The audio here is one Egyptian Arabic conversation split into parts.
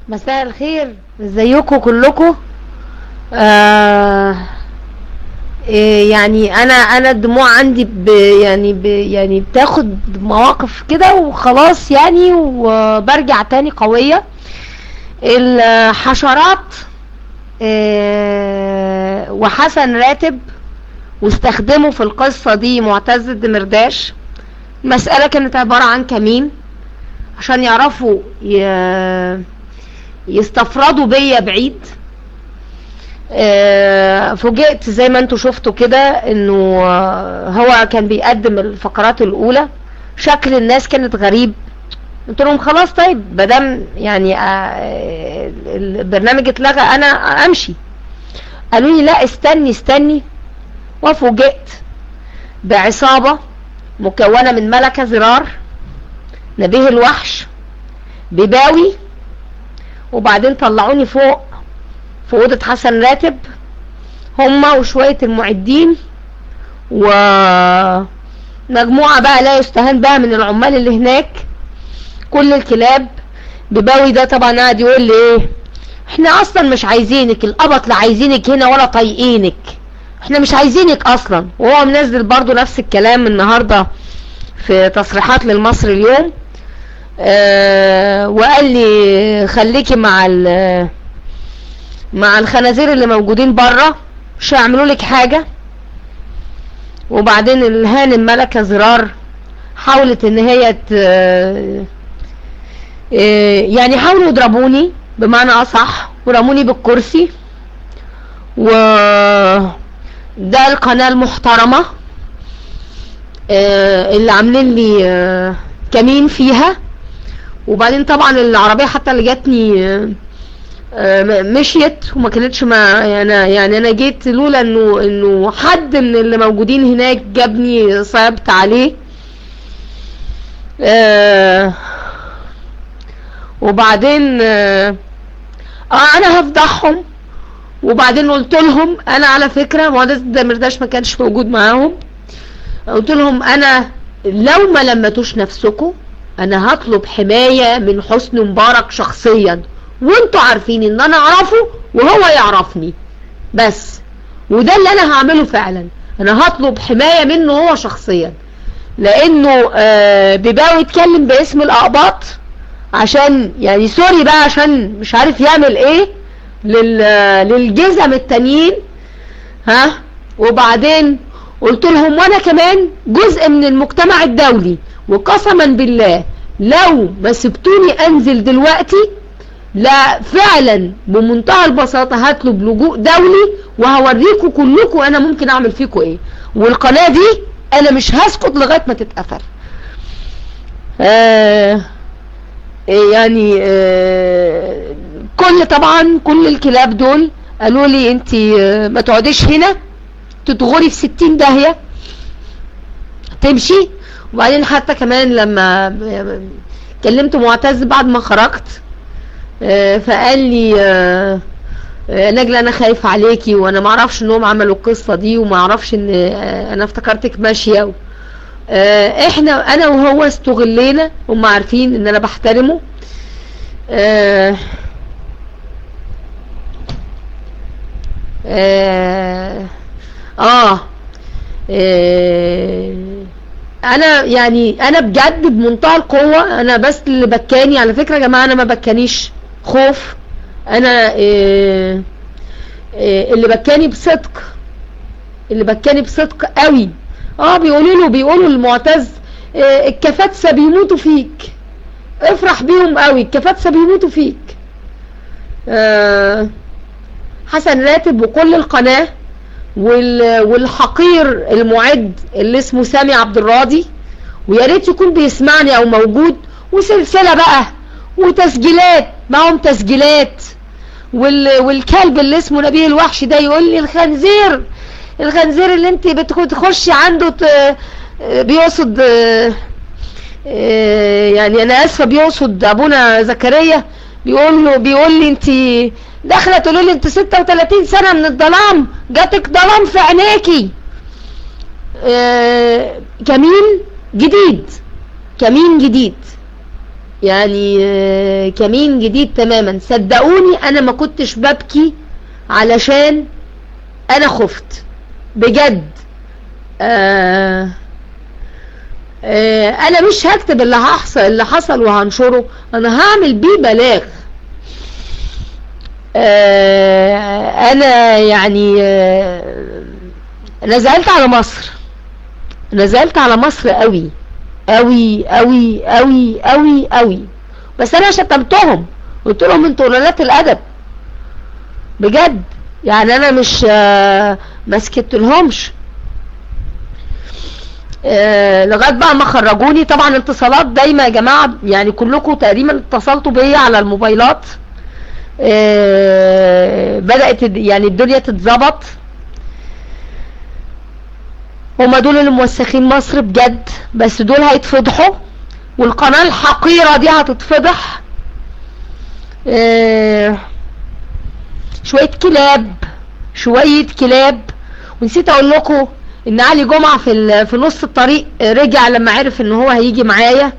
مساء الخير ازيكم كلكم آه إيه يعني انا انا الدموع عندي ب يعني ب يعني بتاخد مواقف كده وخلاص يعني وبرجع تاني قوية الحشرات إيه وحسن راتب واستخدموا في القصة دي معتز الدمرداش المسألة كانت عبارة عن كمين عشان يعرفوا يستفردوا بيا بعيد فوجئت زي ما انتوا شفتوا كده انه هو كان بيقدم الفقرات الاولى شكل الناس كانت غريب قلت لهم خلاص طيب مادام يعني البرنامج اتلغى انا امشي قالوا لي لا استني استني وفوجئت بعصابة مكونة من ملكة زرار نبيه الوحش بباوي وبعدين طلعوني فوق في اوضه حسن راتب هما وشويه المعدين ومجموعه بقى لا يستهان بها من العمال اللي هناك كل الكلاب بباوي ده طبعا قاعد يقول لي ايه احنا اصلا مش عايزينك القبط لا عايزينك هنا ولا طايقينك احنا مش عايزينك اصلا وهو منزل برضو نفس الكلام النهارده في تصريحات للمصري اليوم آه وقال لي خليكي مع مع الخنازير اللي موجودين بره مش هيعملوا لك حاجة وبعدين الهانم ملكة زرار حاولت ان هي ت... يعني حاولوا يضربوني بمعنى اصح ورموني بالكرسي و ده القناة المحترمة اللي عاملين لي كمين فيها وبعدين طبعا العربية حتى اللي جاتني مشيت وما كانتش ما يعني يعني انا جيت لولا انه انه حد من اللي موجودين هناك جابني صعبت عليه آه وبعدين آه, اه انا هفضحهم وبعدين قلت لهم انا على فكرة مهندس الدمرداش ما كانش موجود معاهم قلت لهم انا لو ما لمتوش نفسكم انا هطلب حماية من حسني مبارك شخصيا وانتوا عارفين ان انا اعرفه وهو يعرفني بس وده اللي انا هعمله فعلا انا هطلب حماية منه هو شخصيا لانه آه بيباوي يتكلم باسم الاقباط عشان يعني سوري بقى عشان مش عارف يعمل ايه لل للجزم التانيين ها وبعدين قلت لهم وانا كمان جزء من المجتمع الدولي وقسما بالله لو ما سبتوني انزل دلوقتي لا فعلا بمنتهى البساطة هطلب لجوء دولي وهوريكم كلكم انا ممكن اعمل فيكم ايه والقناة دي انا مش هسكت لغاية ما تتقفل آه يعني آه كل طبعا كل الكلاب دول قالوا لي انت آه ما تقعديش هنا تتغري في ستين داهية تمشي وبعدين حتى كمان لما كلمت معتز بعد ما خرجت فقال لي نجلة انا خايف عليكي وانا ما اعرفش انهم عملوا القصة دي وما اعرفش ان انا افتكرتك ماشية احنا انا وهو استغلينا هم عارفين ان انا بحترمه اه اه, آه, آه انا يعني انا بجد بمنتهى القوة انا بس اللي بكاني على فكرة يا جماعة انا ما بكانيش خوف انا إيه إيه اللي بكاني بصدق اللي بكاني بصدق قوي اه بيقولوا له بيقولوا للمعتز إيه الكفاتسة بيموتوا فيك افرح بيهم قوي الكفاتسة بيموتوا فيك آه حسن راتب وكل القناة والحقير المعد اللي اسمه سامي عبد الراضي ويا ريت يكون بيسمعني او موجود وسلسلة بقى وتسجيلات معهم تسجيلات وال... والكلب اللي اسمه نبيه الوحش ده يقول لي الخنزير الخنزير اللي انت بتخشي عنده ت... بيقصد يعني انا اسفه بيقصد ابونا زكريا بيقول له بيقول لي انت داخله تقول لي انت 36 سنه من الظلام جاتك ظلام في عينيكي كمين جديد كمين جديد يعني آه، كمين جديد تماما صدقوني انا ما كنتش ببكي علشان انا خفت بجد آه آه انا مش هكتب اللي هحصل اللي حصل وهنشره انا هعمل بيه بلاغ آه انا يعني آه نزلت على مصر نزلت على مصر قوي قوي قوي قوي قوي قوي بس انا شتمتهم قلت لهم انتوا قلالات الادب بجد يعني انا مش آه ما سكتلهمش آه لغايه بقى ما خرجوني طبعا اتصالات دايما يا جماعه يعني كلكم تقريبا اتصلتوا بيا على الموبايلات آه بدات يعني الدنيا تتظبط هما دول اللي موسخين مصر بجد بس دول هيتفضحوا والقناه الحقيره دي هتتفضح آه شويه كلاب شويه كلاب ونسيت اقول لكم ان علي جمعة في في نص الطريق رجع لما عرف ان هو هيجي معايا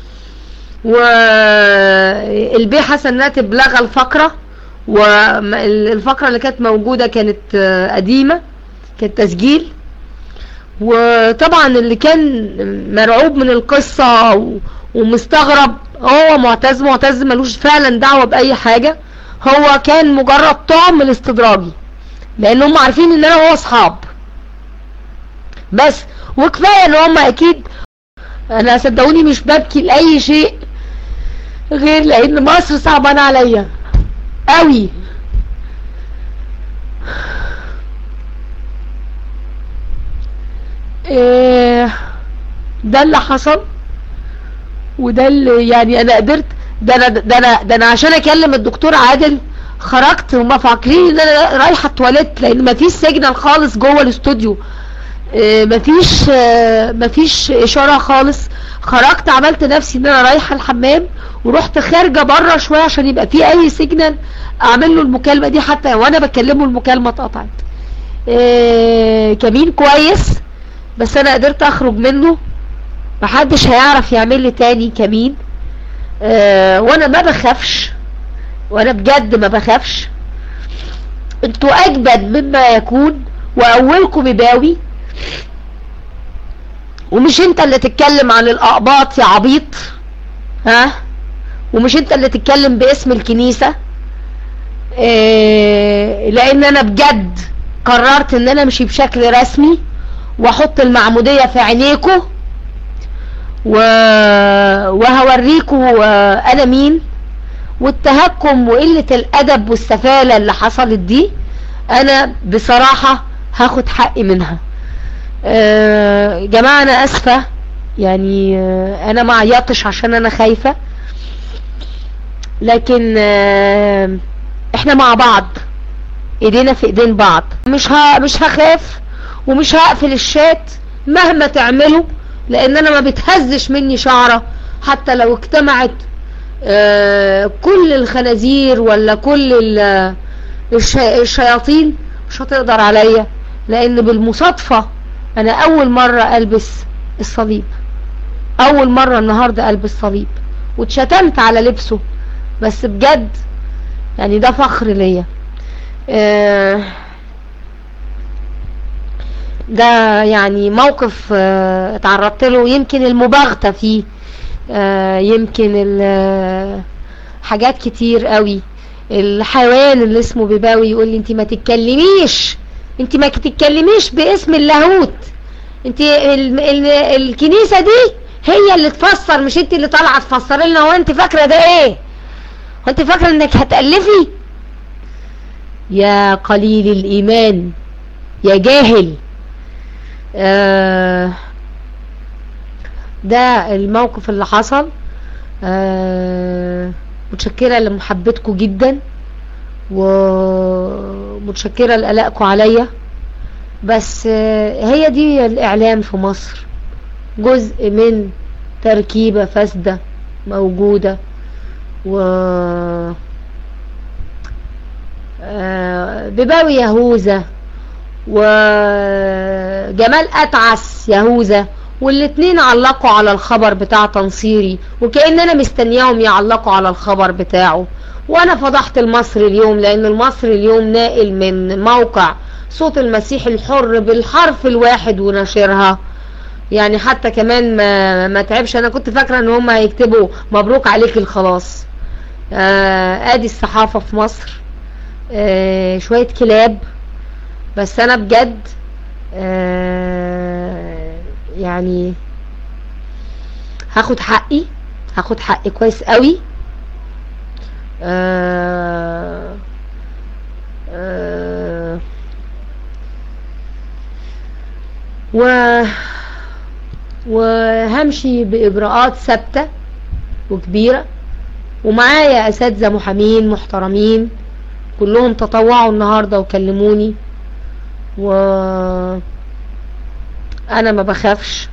والبيه حسن راتب لغى الفقرة والفقرة اللي كانت موجودة كانت قديمة كانت تسجيل وطبعا اللي كان مرعوب من القصة ومستغرب هو معتز معتز ملوش فعلا دعوة بأي حاجة هو كان مجرد طعم الاستدراجي لان هم عارفين ان انا هو اصحاب بس وكفاية ان هم اكيد انا صدقوني مش ببكي لاي شيء غير لان مصر صعبانة عليا قوي إيه ده اللي حصل وده اللي يعني انا قدرت ده انا ده انا ده انا عشان اكلم الدكتور عادل خرجت وما فاكرين ان انا رايحه التواليت لان مفيش سيجنال خالص جوه الاستوديو اه مفيش اه مفيش اشاره خالص خرجت عملت نفسي ان انا رايحه الحمام ورحت خارجه بره شويه عشان يبقى في اي سيجنال اعمل له المكالمه دي حتى وانا بكلمه المكالمه اتقطعت اه كمين كويس بس انا قدرت اخرج منه محدش هيعرف يعمل لي تاني كمين اه وانا ما بخافش وانا بجد ما بخافش انتوا اجبد مما يكون واولكم يباوي ومش انت اللي تتكلم عن الاقباط يا عبيط ها ومش انت اللي تتكلم باسم الكنيسة اه لان انا بجد قررت ان انا امشي بشكل رسمي واحط المعمودية في عينيكم و... وهوريكم انا مين والتهكم وقلة الادب والسفالة اللي حصلت دي انا بصراحة هاخد حقي منها أه جماعة انا اسفة يعني أه انا ما عيطش عشان انا خايفة لكن أه احنا مع بعض ايدينا في ايدين بعض مش ها مش هخاف ومش هقفل الشات مهما تعملوا لان انا ما بتهزش مني شعرة حتى لو اجتمعت آه كل الخنازير ولا كل الشياطين مش هتقدر عليا لان بالمصادفة انا اول مرة البس الصليب اول مرة النهاردة البس صليب واتشتمت على لبسه بس بجد يعني ده فخر ليا آه ده يعني موقف آه اتعرضت له يمكن المباغتة فيه آه يمكن حاجات كتير قوي الحيوان اللي اسمه بيباوي يقول لي انت ما تتكلميش انت ما تتكلميش باسم اللاهوت انت ال ال الكنيسة دي هي اللي تفسر مش انت اللي طالعه تفسر لنا هو انت فاكره ده ايه هو انت فاكره انك هتألفي يا قليل الايمان يا جاهل آه ده الموقف اللي حصل آه متشكرة لمحبتكم جدا ومتشكرة لقلقكم عليا بس آه هي دي الاعلام في مصر جزء من تركيبة فاسدة موجودة و بباوي يهوذا وجمال أتعس يهوذا والاتنين علقوا على الخبر بتاع تنصيري وكأن انا مستنياهم يعلقوا على الخبر بتاعه وانا فضحت المصري اليوم لان المصري اليوم ناقل من موقع صوت المسيح الحر بالحرف الواحد ونشرها يعني حتى كمان ما, ما تعبش انا كنت فاكرة ان هم هيكتبوا مبروك عليك الخلاص آه ادي الصحافة في مصر آه شوية كلاب بس انا بجد آه يعني هاخد حقي هاخد حقي كويس قوي آه آه و وهمشي بإجراءات ثابتة وكبيرة ومعايا أساتذة محامين محترمين كلهم تطوعوا النهاردة وكلموني و أنا ما بخافش